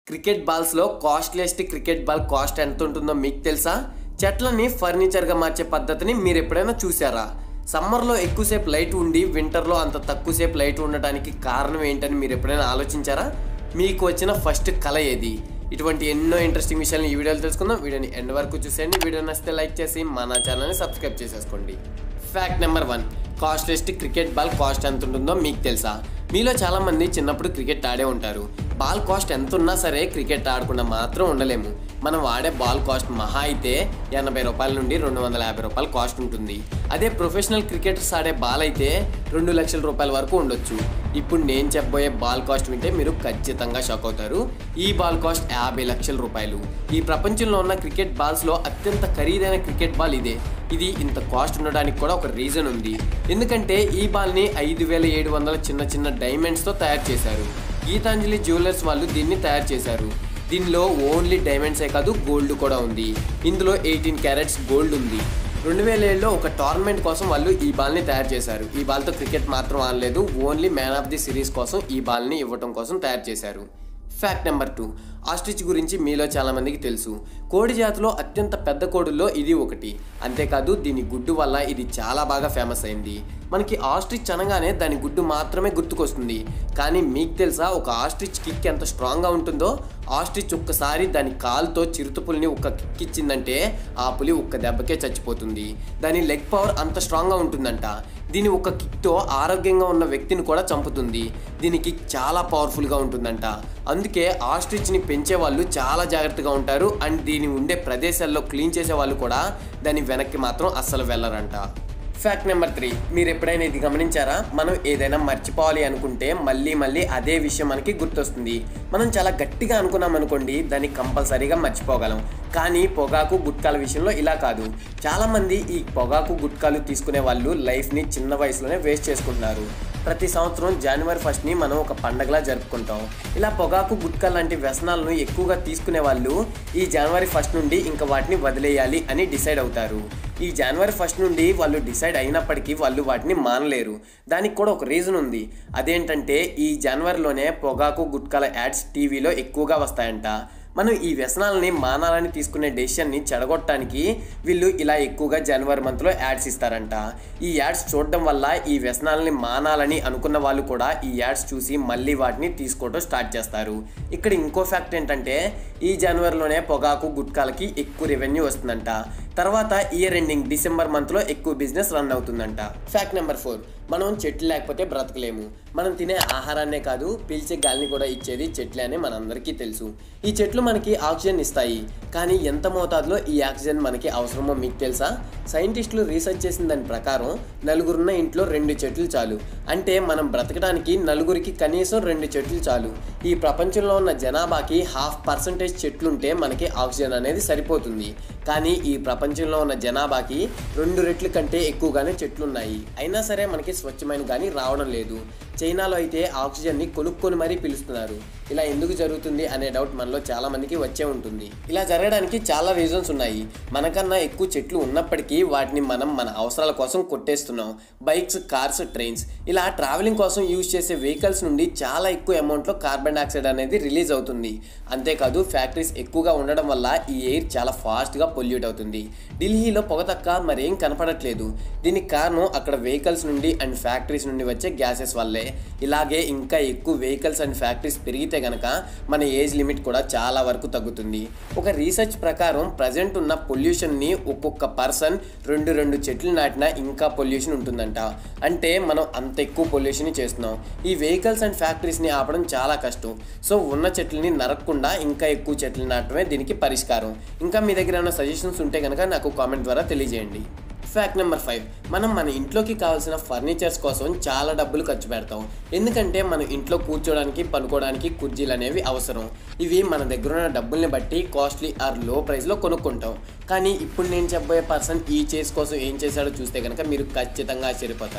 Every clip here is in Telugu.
క్రికెట్ బాల్స్లో కాస్ట్లెస్ట్ క్రికెట్ బాల్ కాస్ట్ ఎంత ఉంటుందో మీకు తెలుసా చెట్లని ఫర్నిచర్గా మార్చే పద్ధతిని మీరు ఎప్పుడైనా చూసారా సమ్మర్లో ఎక్కువసేపు లైట్ ఉండి వింటర్లో అంత తక్కువసేపు లైట్ ఉండటానికి కారణం ఏంటని మీరు ఎప్పుడైనా ఆలోచించారా మీకు వచ్చిన ఫస్ట్ కళ ఏది ఇటువంటి ఎన్నో ఇంట్రెస్టింగ్ విషయాలను ఈ వీడియోలో తెలుసుకుందాం వీడియోని ఎండ్ వరకు చూసేయండి వీడియో నచ్చితే లైక్ చేసి మన ఛానల్ని సబ్స్క్రైబ్ చేసేసుకోండి fact number one costliest cricket ball cost ఎంత ఉంటుందో మీకు తెలుసా మీలో చాలామంది చిన్నప్పుడు క్రికెట్ ఆడే ఉంటారు బాల్ కాస్ట్ ఎంత ఉన్నా సరే క్రికెట్ ఆడకుండా మాత్రం ఉండలేము మనం వాడే బాల్ కాస్ట్ మహా అయితే ఎనభై రూపాయల నుండి రెండు వందల యాభై రూపాయలు కాస్ట్ ఉంటుంది అదే ప్రొఫెషనల్ క్రికెటర్స్ ఆడే బాల్ అయితే రెండు లక్షల రూపాయల వరకు ఉండొచ్చు ఇప్పుడు నేను చెప్పబోయే బాల్ కాస్ట్ వింటే మీరు ఖచ్చితంగా షాక్ అవుతారు ఈ బాల్ కాస్ట్ యాభై లక్షల రూపాయలు ఈ ప్రపంచంలో ఉన్న క్రికెట్ బాల్స్లో అత్యంత ఖరీదైన క్రికెట్ బాల్ ఇదే ఇది ఇంత కాస్ట్ ఉండడానికి కూడా ఒక రీజన్ ఉంది ఎందుకంటే ఈ బాల్ని ఐదు వేల ఏడు వందల చిన్న చిన్న డైమండ్స్తో తయారు చేశారు గీతాంజలి జ్యువెలర్స్ వాళ్ళు దీన్ని తయారు చేశారు దీనిలో ఓన్లీ డైమండ్సే కాదు గోల్డ్ కూడా ఉంది ఇందులో ఎయిటీన్ క్యారెట్స్ గోల్డ్ ఉంది రెండు వేల ఏడులో ఒక టోర్నమెంట్ కోసం వాళ్ళు ఈ బాల్ని తయారు చేశారు ఈ బాల్తో క్రికెట్ మాత్రం ఆడలేదు only man of the series కోసం ఈ బాల్ని ఇవ్వటం కోసం తయారు చేశారు ఫ్యాక్ట్ నెంబర్ టూ ఆస్ట్రిచ్ గురించి మీలో చాలామందికి తెలుసు కోడి జాతిలో అత్యంత పెద్ద కోడుల్లో ఇది ఒకటి అంతేకాదు దీని గుడ్డు వల్ల ఇది చాలా బాగా ఫేమస్ అయింది మనకి ఆస్ట్రిచ్ అనగానే దాని గుడ్డు మాత్రమే గుర్తుకొస్తుంది కానీ మీకు తెలుసా ఒక ఆస్ట్రిచ్ కిక్ ఎంత స్ట్రాంగ్గా ఉంటుందో ఆస్ట్రిచ్ ఒక్కసారి దాని కాలుతో చిరుతపులిని ఒక్క కిక్ ఇచ్చిందంటే ఆ పులి ఒక్క దెబ్బకే చచ్చిపోతుంది దాని లెగ్ పవర్ అంత స్ట్రాంగ్గా ఉంటుందంట దీని ఒక కిక్తో ఆరోగ్యంగా ఉన్న వ్యక్తిని కూడా చంపుతుంది దీని కిక్ చాలా పవర్ఫుల్గా ఉంటుందంట అందుకే ఆస్ట్రిచ్ని పెంచే వాళ్ళు చాలా జాగ్రత్తగా ఉంటారు అండ్ దీని ఉండే ప్రదేశాల్లో క్లీన్ చేసే వాళ్ళు కూడా దాని వెనక్కి మాత్రం అస్సలు వెళ్ళరంట ఫ్యాక్ట్ నెంబర్ త్రీ మీరు ఎప్పుడైనా ఇది గమనించారా మనం ఏదైనా మర్చిపోవాలి అనుకుంటే మళ్ళీ మళ్ళీ అదే విషయం మనకి గుర్తొస్తుంది మనం చాలా గట్టిగా అనుకున్నాం అనుకోండి దాన్ని కంపల్సరీగా మర్చిపోగలం కానీ పొగాకు గుట్కాల విషయంలో ఇలా కాదు చాలామంది ఈ పొగాకు గుట్కాలు తీసుకునే వాళ్ళు లైఫ్ని చిన్న వయసులోనే వేస్ట్ చేసుకుంటున్నారు ప్రతి సంవత్సరం జనవరి ఫస్ట్ని మనం ఒక పండగలా జరుపుకుంటాం ఇలా పొగాకు గుట్కా లాంటి వ్యసనాలను ఎక్కువగా తీసుకునే వాళ్ళు ఈ జనవరి ఫస్ట్ నుండి ఇంకా వాటిని వదిలేయాలి అని డిసైడ్ అవుతారు ఈ జనవరి ఫస్ట్ నుండి వాళ్ళు డిసైడ్ అయినప్పటికీ వాళ్ళు వాటిని మానలేరు దానికి కూడా ఒక రీజన్ ఉంది అదేంటంటే ఈ జనవరిలోనే పొగాకు గుట్కాల యాడ్స్ టీవీలో ఎక్కువగా వస్తాయంట మనం ఈ వ్యసనాలని మానాలని తీసుకునే డెసిషన్ని చెడగొట్టడానికి వీళ్ళు ఇలా ఎక్కువగా జనవరి మంత్లో యాడ్స్ ఇస్తారంట ఈ యాడ్స్ చూడడం వల్ల ఈ వ్యసనాలని మానాలని అనుకున్న వాళ్ళు కూడా ఈ యాడ్స్ చూసి మళ్ళీ వాటిని తీసుకోవడం స్టార్ట్ చేస్తారు ఇక్కడ ఇంకో ఫ్యాక్ట్ ఏంటంటే ఈ జనవరిలోనే పొగాకు గుట్కాలకి ఎక్కువ రెవెన్యూ వస్తుందంట తర్వాత ఇయర్ ఎండింగ్ డిసెంబర్ మంత్లో ఎక్కువ బిజినెస్ రన్ అవుతుందంట ఫ్యాక్ట్ నెంబర్ ఫోర్ మనం చెట్లు లేకపోతే బ్రతకలేము మనం తినే ఆహారాన్నే కాదు పీల్చే గాలిని కూడా ఇచ్చేది చెట్లే అని మనందరికీ తెలుసు ఈ చెట్లు మనకి ఆక్సిజన్ ఇస్తాయి కానీ ఎంత మోతాదులో ఈ ఆక్సిజన్ మనకి అవసరమో మీకు తెలుసా సైంటిస్టులు రీసెర్చ్ చేసిన దాని ప్రకారం నలుగురున్న ఇంట్లో రెండు చెట్లు చాలు అంటే మనం బ్రతకడానికి నలుగురికి కనీసం రెండు చెట్లు చాలు ఈ ప్రపంచంలో ఉన్న జనాభాకి హాఫ్ పర్సంటేజ్ చెట్లుంటే మనకి ఆక్సిజన్ అనేది సరిపోతుంది కానీ ఈ ప్రపంచంలో ఉన్న జనాభాకి రెండు రెట్ల కంటే ఎక్కువగానే చెట్లున్నాయి అయినా సరే మనకి స్వచ్ఛమైన కానీ రావడం లేదు చైనాలో అయితే ఆక్సిజన్ని కొనుక్కొని మరీ పిలుస్తున్నారు ఇలా ఎందుకు జరుగుతుంది అనే డౌట్ మనలో చాలా మందికి వచ్చే ఉంటుంది ఇలా జరగడానికి చాలా రీజన్స్ ఉన్నాయి మనకన్నా ఎక్కువ చెట్లు ఉన్నప్పటికీ వాటిని మనం మన అవసరాల కోసం కొట్టేస్తున్నాం బైక్స్ కార్స్ ట్రైన్స్ ఇలా ట్రావెలింగ్ కోసం యూజ్ చేసే వెహికల్స్ నుండి చాలా ఎక్కువ అమౌంట్లో కార్బన్ డైఆక్సైడ్ అనేది రిలీజ్ అవుతుంది అంతేకాదు ఫ్యాక్టరీస్ ఎక్కువగా ఉండడం వల్ల ఈ ఎయిర్ చాలా ఫాస్ట్గా పొల్యూట్ అవుతుంది ఢిల్లీలో పొగ తక్క మరేం కనపడట్లేదు దీనికి కారణం అక్కడ వెహికల్స్ నుండి అండ్ ఫ్యాక్టరీస్ నుండి వచ్చే గ్యాసెస్ వల్లే ఇలాగే ఇంకా ఎక్కువ వెహికల్స్ అండ్ ఫ్యాక్టరీస్ పెరిగితే గనక మన ఏజ్ లిమిట్ కూడా చాలా వరకు తగ్గుతుంది ఒక రీసెర్చ్ ప్రకారం ప్రజెంట్ ఉన్న పొల్యూషన్ని ఒక్కొక్క పర్సన్ రెండు రెండు చెట్లు నాటినా ఇంకా పొల్యూషన్ ఉంటుందంట అంటే మనం అంత ఎక్కువ పొల్యూషన్ చేస్తున్నాం ఈ వెహికల్స్ అండ్ ఫ్యాక్టరీస్ని ఆపడం చాలా కష్టం సో ఉన్న చెట్లని నరకకుండా ఇంకా ఎక్కువ చెట్లు నాటడమే దీనికి పరిష్కారం ఇంకా మీ దగ్గర ఏమైనా సజెషన్స్ ఉంటే కనుక నాకు కామెంట్ ద్వారా తెలియజేయండి ఫ్యాక్ట్ నెంబర్ ఫైవ్ మనం మన ఇంట్లోకి కావాల్సిన ఫర్నిచర్స్ కోసం చాలా డబ్బులు ఖర్చు పెడతాం ఎందుకంటే మన ఇంట్లో కూర్చోడానికి పనుకోవడానికి కుర్చీలు అనేవి అవసరం ఇవి మన దగ్గర ఉన్న డబ్బుల్ని బట్టి కాస్ట్లీ ఆర్ లో ప్రైస్లో కొనుక్కుంటాం కానీ ఇప్పుడు నేను చెప్పబోయే పర్సన్ ఈ చైర్స్ కోసం ఏం చేశాడో చూస్తే కనుక మీరు ఖచ్చితంగా ఆశ్చర్యపోతారు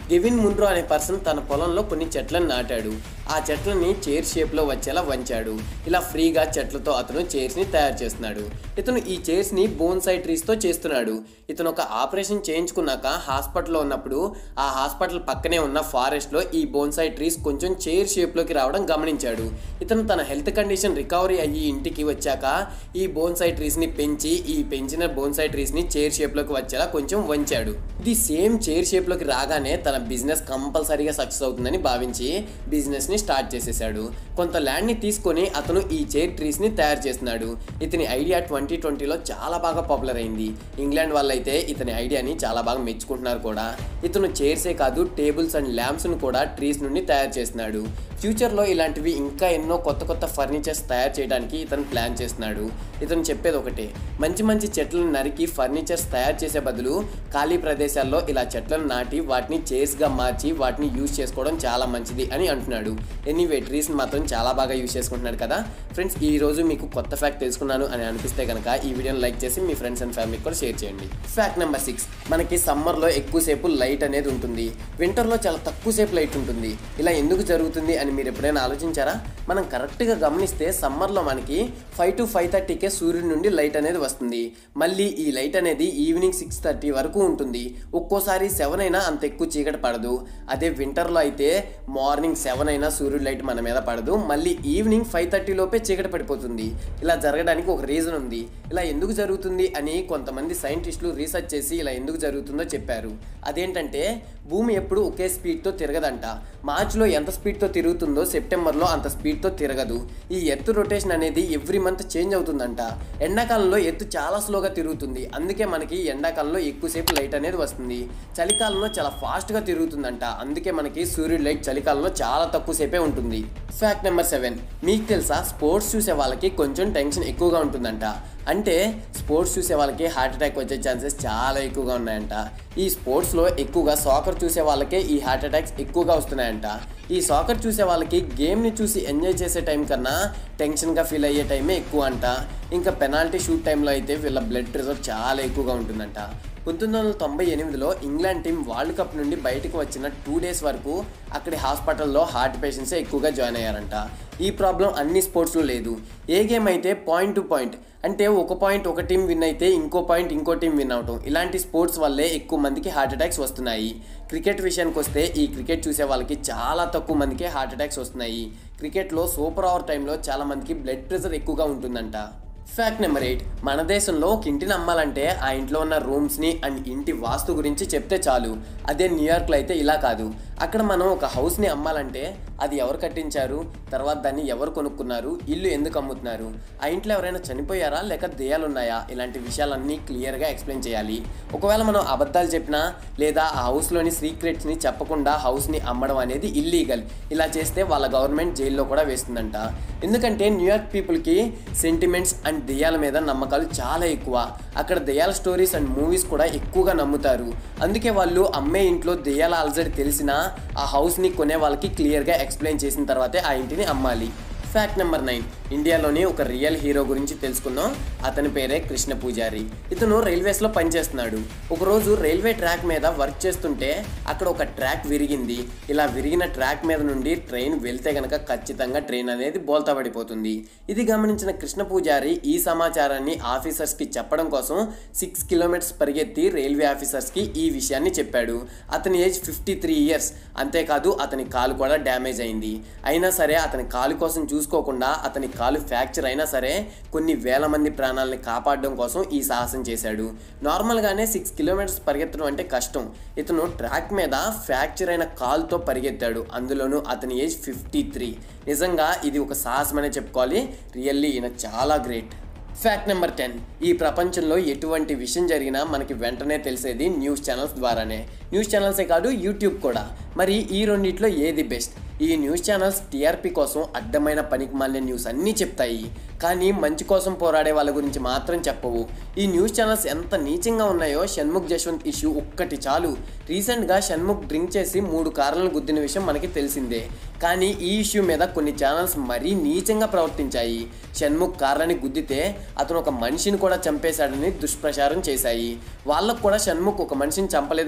కెవిన్ మున్రో అనే పర్సన్ తన పొలంలో కొన్ని చెట్లను నాటాడు ఆ చెట్లని చైర్ షేప్లో వచ్చేలా వంచాడు ఇలా ఫ్రీగా చెట్లతో అతను చైర్స్ని తయారు చేస్తున్నాడు ఇతను ఈ చైర్స్ని బోన్సై ట్రీస్తో చేస్తున్నాడు ఇతను ఒక ఆపరేషన్ చేయించుకున్నాక హాస్పిటల్లో ఉన్నప్పుడు ఆ హాస్పిటల్ పక్కనే ఉన్న ఫారెస్ట్లో ఈ బోన్సై ట్రీస్ కొంచెం చైర్ షేప్లోకి రావడం గమనించాడు ఇతను తన హెల్త్ కండిషన్ రికవరీ అయ్యి ఇంటికి వచ్చాక ఈ బోన్సై ట్రీస్ని పెంచి ఈ పెంచిన బోన్సై ట్రీస్ని చైర్ షేప్లోకి వచ్చేలా కొంచెం వంచాడు ఇది సేమ్ చైర్ షేప్లోకి రాగానే తన బిజినెస్ కంపల్సరీగా సక్సెస్ అవుతుందని భావించి బిజినెస్ని స్టార్ట్ చేసేసాడు కొంత ల్యాండ్ని తీసుకొని అతను ఈ చైర్ ట్రీస్ని తయారు చేస్తున్నాడు ఇతని ఐడియా ట్వంటీ ట్వంటీలో చాలా బాగా పాపులర్ అయింది ఇంగ్లాండ్ వాళ్ళైతే ఇతని ఐడియాని చాలా బాగా మెచ్చుకుంటున్నారు కూడా ఇతను చైర్సే కాదు టేబుల్స్ అండ్ ల్యాంప్స్ను కూడా ట్రీస్ నుండి తయారు చేస్తున్నాడు ఫ్యూచర్లో ఇలాంటివి ఇంకా ఎన్నో కొత్త కొత్త ఫర్నిచర్స్ తయారు చేయడానికి ఇతను ప్లాన్ చేస్తున్నాడు ఇతను చెప్పేది ఒకటే మంచి మంచి చెట్లను నరికి ఫర్నిచర్స్ తయారు చేసే బదులు ఖాళీ ప్రదేశాల్లో ఇలా చెట్లను నాటి వాటిని చైర్స్గా మార్చి వాటిని యూజ్ చేసుకోవడం చాలా మంచిది అని అంటున్నాడు ఎనీవే ట్రీస్ని మాత్రం చాలా బాగా యూజ్ చేసుకుంటున్నాడు కదా ఫ్రెండ్స్ ఈ రోజు మీకు కొత్త ఫ్యాక్ట్ తెలుసుకున్నాను అని అనిపిస్తే కనుక ఈ వీడియోని లైక్ చేసి మీ ఫ్రెండ్స్ అండ్ ఫ్యామిలీకి కూడా షేర్ చేయండి ఫ్యాక్ట్ నెంబర్ సిక్స్ మనకి సమ్మర్లో ఎక్కువసేపు లైట్ అనేది ఉంటుంది వింటర్లో చాలా తక్కువసేపు లైట్ ఉంటుంది ఇలా ఎందుకు జరుగుతుంది అని మీరు ఎప్పుడైనా ఆలోచించారా మనం కరెక్ట్గా గమనిస్తే సమ్మర్లో మనకి ఫైవ్ టు ఫైవ్ థర్టీకే సూర్యుడి నుండి లైట్ అనేది వస్తుంది మళ్ళీ ఈ లైట్ అనేది ఈవినింగ్ సిక్స్ థర్టీ వరకు ఉంటుంది ఒక్కోసారి సెవెన్ అయినా అంత ఎక్కువ చీకటి పడదు అదే వింటర్లో అయితే మార్నింగ్ సెవెన్ అయినా సూర్యుడి లైట్ మన మీద పడదు మళ్ళీ ఈవినింగ్ ఫైవ్ థర్టీ లోపే చీకటి పడిపోతుంది ఇలా జరగడానికి ఒక రీజన్ ఉంది ఇలా ఎందుకు జరుగుతుంది అని కొంతమంది సైంటిస్టులు రీసెర్చ్ చేసి ఇలా ఎందుకు జరుగుతుందో చెప్పారు అదేంటంటే భూమి ఎప్పుడు ఒకే స్పీడ్తో తిరగదంట మార్చిలో ఎంత స్పీడ్తో తిరుగుతుందో సెప్టెంబర్లో అంత స్పీడ్తో తిరగదు ఈ ఎత్తు రొటేషన్ అనేది ఎవ్రీ మంత్ చేంజ్ అవుతుందంట ఎండాకాలంలో ఎత్తు చాలా స్లోగా తిరుగుతుంది అందుకే మనకి ఎండాకాలంలో ఎక్కువసేపు లైట్ అనేది వస్తుంది చలికాలంలో చాలా ఫాస్ట్గా తిరుగుతుందంట అందుకే మనకి సూర్యుడి లైట్ చలికాలంలో చాలా తక్కువ సేపే ఉంటుంది ఫ్యాక్ట్ నెంబర్ సెవెన్ మీకు తెలుసా స్పోర్ట్స్ చూసే వాళ్ళకి కొంచెం టెన్షన్ ఎక్కువగా ఉంటుందంట అంటే స్పోర్ట్స్ చూసే వాళ్ళకి హార్ట్ అటాక్ వచ్చే ఛాన్సెస్ చాలా ఎక్కువగా ఉన్నాయంట ఈ స్పోర్ట్స్లో ఎక్కువగా సాకర్ చూసే వాళ్ళకే ఈ హార్ట్ అటాక్స్ ఎక్కువగా వస్తున్నాయంట ఈ సాకర్ చూసే వాళ్ళకి గేమ్ని చూసి ఎంజాయ్ చేసే టైం కన్నా టెన్షన్గా ఫీల్ అయ్యే టైమే ఎక్కువ అంట ఇంకా పెనాల్టీ షూట్ టైంలో అయితే వీళ్ళ బ్లడ్ ప్రెషర్ చాలా ఎక్కువగా ఉంటుందంట పంతొమ్మిది వందల తొంభై ఎనిమిదిలో ఇంగ్లాండ్ టీం వరల్డ్ కప్ నుండి బయటకు వచ్చిన టూ డేస్ వరకు అక్కడి హాస్పిటల్లో హార్ట్ పేషెంట్సే ఎక్కువగా జాయిన్ అయ్యారంట ఈ ప్రాబ్లం అన్ని స్పోర్ట్స్లో లేదు ఏ గేమ్ అయితే పాయింట్ టు పాయింట్ అంటే ఒక పాయింట్ ఒక టీం విన్ అయితే ఇంకో పాయింట్ ఇంకో టీం విన్ అవటం ఇలాంటి స్పోర్ట్స్ వల్లే ఎక్కువ మందికి హార్ట్ అటాక్స్ వస్తున్నాయి క్రికెట్ విషయానికి వస్తే ఈ క్రికెట్ చూసే వాళ్ళకి చాలా తక్కువ మందికి హార్ట్ అటాక్స్ వస్తున్నాయి క్రికెట్లో సూపర్ ఓవర్ టైంలో చాలా మందికి బ్లడ్ ప్రెషర్ ఎక్కువగా ఉంటుందంట ఫ్యాక్ట్ నెంబర్ ఎయిట్ మన దేశంలో ఒక ఇంటిని అమ్మాలంటే ఆ ఇంట్లో ఉన్న రూమ్స్ని అండ్ ఇంటి వాస్తు గురించి చెప్తే చాలు అదే న్యూయార్క్లో అయితే ఇలా కాదు అక్కడ మనం ఒక హౌస్ని అమ్మాలంటే అది ఎవరు కట్టించారు తర్వాత దాన్ని ఎవరు కొనుక్కున్నారు ఇల్లు ఎందుకు అమ్ముతున్నారు ఆ ఇంట్లో ఎవరైనా చనిపోయారా లేక దేయాలు ఉన్నాయా ఇలాంటి విషయాలన్నీ క్లియర్గా ఎక్స్ప్లెయిన్ చేయాలి ఒకవేళ మనం అబద్ధాలు చెప్పినా లేదా ఆ హౌస్లోని సీక్రెట్స్ని చెప్పకుండా హౌస్ని అమ్మడం అనేది ఇల్లీగల్ ఇలా చేస్తే వాళ్ళ గవర్నమెంట్ జైల్లో కూడా వేస్తుందంట ఎందుకంటే న్యూయార్క్ పీపుల్కి సెంటిమెంట్స్ అండ్ దెయ్యాల మీద నమ్మకాలు చాలా ఎక్కువ అక్కడ దెయ్యాల స్టోరీస్ అండ్ మూవీస్ కూడా ఎక్కువగా నమ్ముతారు అందుకే వాళ్ళు అమ్మే ఇంట్లో దెయ్యాల అలజడి తెలిసినా ఆ హౌస్ని కొనే వాళ్ళకి క్లియర్గా ఎక్స్ప్లెయిన్ చేసిన తర్వాతే ఆ ఇంటిని అమ్మాలి ఫ్యాక్ట్ నెంబర్ నైన్ ఇండియాలోని ఒక రియల్ హీరో గురించి తెలుసుకుందాం అతని పేరే కృష్ణ పూజారి ఇతను రైల్వేస్లో పనిచేస్తున్నాడు ఒకరోజు రైల్వే ట్రాక్ మీద వర్క్ చేస్తుంటే అక్కడ ఒక ట్రాక్ విరిగింది ఇలా విరిగిన ట్రాక్ మీద నుండి ట్రైన్ వెళ్తే గనక ఖచ్చితంగా ట్రైన్ అనేది బోల్తా పడిపోతుంది ఇది గమనించిన కృష్ణ పూజారి ఈ సమాచారాన్ని ఆఫీసర్స్కి చెప్పడం కోసం సిక్స్ కిలోమీటర్స్ పరిగెత్తి రైల్వే ఆఫీసర్స్కి ఈ విషయాన్ని చెప్పాడు అతని ఏజ్ ఫిఫ్టీ త్రీ ఇయర్స్ అంతేకాదు అతని కాలు కూడా డ్యామేజ్ అయింది అయినా సరే అతని కాలు కోసం చూసుకోకుండా అతని కాలు ఫ్రాక్చర్ అయినా సరే కొన్ని వేల మంది ప్రాణాలని కాపాడడం కోసం ఈ సాహసం చేశాడు నార్మల్గానే సిక్స్ కిలోమీటర్స్ పరిగెత్తడం అంటే కష్టం ఇతను ట్రాక్ మీద ఫ్రాక్చర్ అయిన కాలుతో పరిగెత్తాడు అందులోనూ అతని ఏజ్ ఫిఫ్టీ త్రీ నిజంగా ఇది ఒక సాహసం అనే చెప్పుకోవాలి రియల్లీ ఈయన చాలా గ్రేట్ ఫ్యాక్ట్ నెంబర్ టెన్ ఈ ప్రపంచంలో ఎటువంటి విషయం జరిగినా మనకి వెంటనే తెలిసేది న్యూస్ ఛానల్స్ ద్వారానే న్యూస్ ఛానల్సే కాదు యూట్యూబ్ కూడా మరి ఈ రెండిట్లో ఏది బెస్ట్ ఈ న్యూస్ ఛానల్స్ టీఆర్పీ కోసం అడ్డమైన పనికి మాలిన న్యూస్ అన్నీ చెప్తాయి కానీ మంచి కోసం పోరాడే వాళ్ళ గురించి మాత్రం చెప్పవు ఈ న్యూస్ ఛానల్స్ ఎంత నీచంగా ఉన్నాయో షణ్ముఖ్ జశ్వంత్ ఇష్యూ ఒక్కటి చాలు రీసెంట్గా షణ్ముఖ్ డ్రింక్ చేసి మూడు కార్లను గుద్దిన విషయం మనకి తెలిసిందే కానీ ఈ ఇష్యూ మీద కొన్ని ఛానల్స్ మరీ నీచంగా ప్రవర్తించాయి షణ్ముఖ్ కార్లని గుద్దితే అతను ఒక మనిషిని కూడా చంపేశాడని దుష్ప్రచారం చేశాయి వాళ్ళకు కూడా షణ్ముఖ్ ఒక మనిషిని చంపలేదని తెలుసు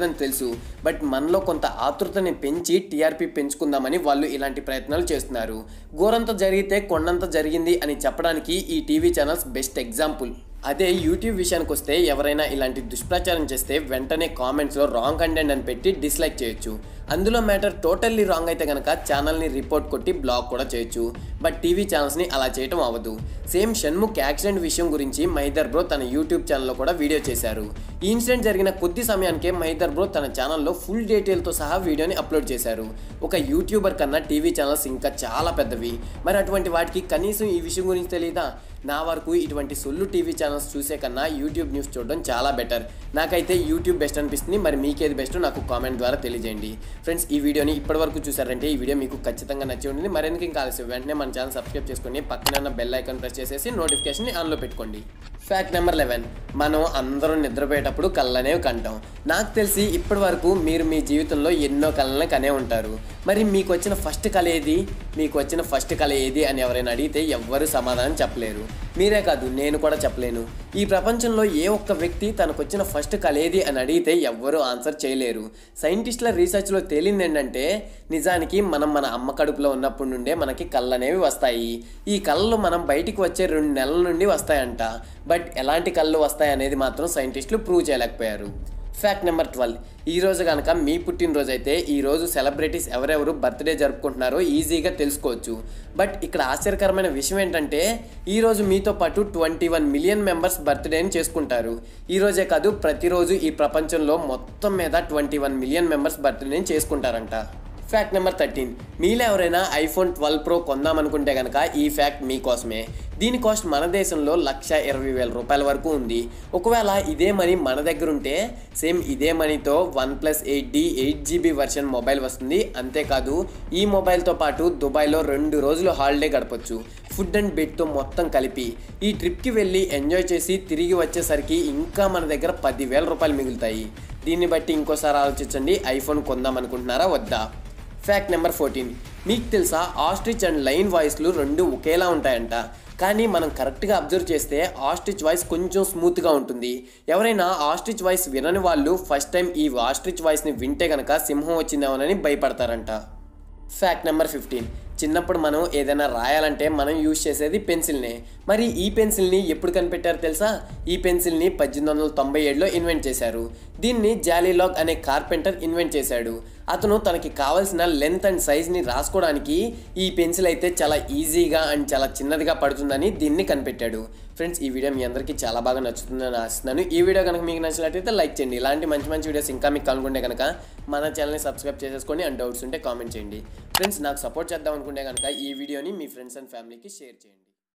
తెలుసు బట్ మనలో కొంత ఆతృతని పెంచి టీఆర్పీ పెంచుకుందామని వాళ్ళు ఇలాంటి ప్రయత్నాలు చేస్తున్నారు ఘోరంత జరిగితే కొండంత జరిగింది అని చెప్పడానికి ఈ టీవీ ఛానల్స్ బెస్ట్ ఎగ్జాంపుల్ అదే యూట్యూబ్ విషయానికి వస్తే ఎవరైనా ఇలాంటి దుష్ప్రచారం చేస్తే వెంటనే కామెంట్స్లో రాంగ్ కంటెంట్ అని పెట్టి డిస్లైక్ చేయొచ్చు అందులో మ్యాటర్ టోటల్లీ రాంగ్ అయితే కనుక ఛానల్ని రిపోర్ట్ కొట్టి బ్లాక్ కూడా చేయొచ్చు బట్ టీవీ ఛానల్స్ని అలా చేయటం అవ్వదు సేమ్ షణ్ముఖ్ యాక్సిడెంట్ విషయం గురించి మహిదర్ బ్రో తన యూట్యూబ్ ఛానల్లో కూడా వీడియో చేశారు ఈ ఇన్సిడెంట్ జరిగిన కొద్ది సమయానికే మహిదర్ బ్రో తన ఛానల్లో ఫుల్ డీటెయిల్తో సహా వీడియోని అప్లోడ్ చేశారు ఒక యూట్యూబర్ కన్నా టీవీ ఛానల్స్ ఇంకా చాలా పెద్దవి మరి అటువంటి వాటికి కనీసం ఈ విషయం గురించి తెలియదా నా వరకు ఇటువంటి సొల్లు టీవీ ఛానల్స్ చూసే కన్నా యూట్యూబ్ న్యూస్ చూడడం చాలా బెటర్ నాకైతే యూట్యూబ్ బెస్ట్ అనిపిస్తుంది మరి మీకేది బెస్ట్ నాకు కామెంట్ ద్వారా తెలియజేయండి ఫ్రెండ్స్ ఈ వీడియోని ఇప్పటివరకు చూసారంటే ఈ వీడియో మీకు ఖచ్చితంగా నచ్చి ఉంటుంది మరెందుకు ఇంకా ఆలస్యం వెంటనే మన ఛానల్ సబ్స్క్రైబ్ చేసుకొని పక్కన ఉన్న బెల్ ఐకాన్ ప్రెస్ చేసేసి నోటిఫికేషన్ ఆన్లో పెట్టుకోండి ఫ్యాక్ట్ నెంబర్ లెవెన్ మనం అందరం నిద్రపోయేటప్పుడు కళ్ళనేవి కంటాం నాకు తెలిసి ఇప్పటి వరకు మీరు మీ జీవితంలో ఎన్నో కళలను కనే ఉంటారు మరి మీకు వచ్చిన ఫస్ట్ కళ ఏది మీకు వచ్చిన ఫస్ట్ కళ ఏది అని ఎవరైనా అడిగితే ఎవ్వరు సమాధానం చెప్పలేరు మీరే కాదు నేను కూడా చెప్పలేను ఈ ప్రపంచంలో ఏ ఒక్క వ్యక్తి తనకు వచ్చిన ఫస్ట్ కళ ఏది అని అడిగితే ఎవ్వరూ ఆన్సర్ చేయలేరు సైంటిస్టుల రీసెర్చ్లో తేలింది ఏంటంటే నిజానికి మనం మన అమ్మ కడుపులో ఉన్నప్పటి నుండే మనకి కళ్ళు అనేవి వస్తాయి ఈ కళ్ళు మనం బయటికి వచ్చే రెండు నెలల నుండి వస్తాయంట బట్ ఎలాంటి కళ్ళు వస్తాయి అనేది మాత్రం సైంటిస్టులు ప్రూవ్ చేయలేకపోయారు ఫ్యాక్ట్ నెంబర్ ట్వెల్వ్ ఈ రోజు కనుక మీ పుట్టినరోజు అయితే ఈ రోజు సెలబ్రిటీస్ ఎవరెవరు బర్త్డే జరుపుకుంటున్నారో ఈజీగా తెలుసుకోవచ్చు బట్ ఇక్కడ ఆశ్చర్యకరమైన విషయం ఏంటంటే ఈ రోజు మీతో పాటు ట్వంటీ వన్ మిలియన్ మెంబర్స్ బర్త్డేని చేసుకుంటారు ఈ రోజే కాదు ప్రతిరోజు ఈ ప్రపంచంలో మొత్తం మీద ట్వంటీ వన్ మిలియన్ మెంబర్స్ బర్త్డేని చేసుకుంటారంట ఫ్యాక్ట్ నెంబర్ థర్టీన్ మీలో ఎవరైనా ఐఫోన్ ట్వెల్వ్ ప్రో కొందామనుకుంటే కనుక ఈ ఫ్యాక్ట్ మీకోసమే దీని కాస్ట్ మన దేశంలో లక్ష ఇరవై వేల రూపాయల వరకు ఉంది ఒకవేళ ఇదే మనీ మన దగ్గర ఉంటే సేమ్ ఇదే మనీతో OnePlus eight D eight GB version mobile వస్తుంది అంతేకాదు ఈ మొబైల్తో పాటు దుబాయ్లో రెండు రోజులు హాలిడే గడపచ్చు ఫుడ్ అండ్ బెడ్తో మొత్తం కలిపి ఈ ట్రిప్కి వెళ్ళి ఎంజాయ్ చేసి తిరిగి వచ్చేసరికి ఇంకా మన దగ్గర పదివేల రూపాయలు మిగులుతాయి దీన్ని బట్టి ఇంకోసారి ఆలోచించండి ఐఫోన్ కొందాం అనుకుంటున్నారా వద్దా ఫ్యాక్ట్ నెంబర్ ఫోర్టీన్ మీకు తెలుసా ఆస్ట్రిచ్ అండ్ లైన్ వాయిస్లు రెండు ఒకేలా ఉంటాయంట కానీ మనం కరెక్ట్గా అబ్జర్వ్ చేస్తే ఆస్ట్రిచ్ వాయిస్ కొంచెం స్మూత్గా ఉంటుంది ఎవరైనా ఆస్ట్రిచ్ వాయిస్ వినని వాళ్ళు ఫస్ట్ టైం ఈ ఆస్ట్రిచ్ వాయిస్ని వింటే కనుక సింహం వచ్చిందేమోనని భయపడతారంట ఫ్యాక్ట్ నెంబర్ ఫిఫ్టీన్ చిన్నప్పుడు మనం ఏదైనా రాయాలంటే మనం యూజ్ చేసేది పెన్సిల్నే మరి ఈ పెన్సిల్ని ఎప్పుడు కనిపెట్టారు తెలుసా ఈ పెన్సిల్ని పద్దెనిమిది వందల తొంభై ఏడులో ఇన్వెంట్ చేశారు దీన్ని జాలీలాగ్ అనే కార్పెంటర్ ఇన్వెంట్ చేశాడు అతను తనకి కావాల్సిన లెంత్ అండ్ సైజ్ని రాసుకోవడానికి ఈ పెన్సిల్ అయితే చాలా ఈజీగా అండ్ చాలా చిన్నదిగా పడుతుందని దీన్ని కనిపెట్టాడు ఫ్రెండ్స్ ఈ వీడియో మీ అందరికీ చాలా బాగా నచ్చుతుందని ఆశిస్తున్నాను ఈ వీడియో కనుక మీకు నచ్చినట్లయితే లైక్ చేయండి ఇలాంటి మంచి మంచి వీడియోస్ ఇంకా మీకు కనుక్కుంటే కనుక మన ఛానల్ని సబ్స్క్రైబ్ చేసేసుకొని అండ్ డౌట్స్ ఉంటే కామెంట్ చేయండి ఫ్రెండ్స్ నాకు సపోర్ట్ చేద్దాం అనుకుంటే కనుక ఈ వీడియోని మీ ఫ్రెండ్స్ అండ్ ఫ్యామిలీకి షేర్ చేయండి